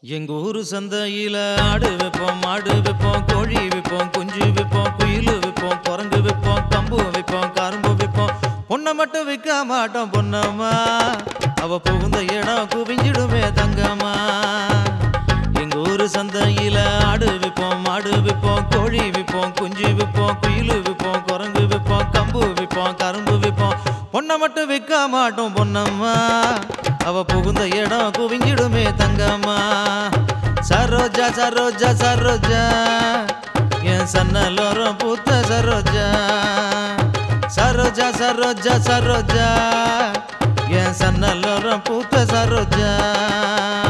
எங்க ஊரு சந்தையில ஆடு வைப்போம் மாடு வைப்போம் கோழி வைப்போம் குஞ்சு வைப்போம் குயில் வைப்போம் குரங்கு வைப்போம் கம்பு வைப்போம் கரும்பு வைப்போம் பொண்ணை மட்டும் விற்க மாட்டோம் பொன்னம்மா அவ புகுந்த இடம் குவிஞ்சிடுமே தங்கம்மா எங்க ஊரு சந்தையில ஆடு வைப்போம் மாடு வைப்போம் கோழி வைப்போம் குஞ்சு வைப்போம் குயில் வைப்போம் குரங்கு வைப்போம் கம்பு வைப்போம் கரும்பு வைப்போம் பொண்ணை மட்டும் விற்க மாட்டோம் பொன்னம்மா அவ புகுந்த இடம் குவிஞ்சிடுமே தங்கம்மா சரோஜா சரோஜா சரோஜா என் சன்னலோரம் பூத்த சரோஜா சரோஜா சரோஜா சரோஜா என் சன்னலோரம் பூத்த சரோஜா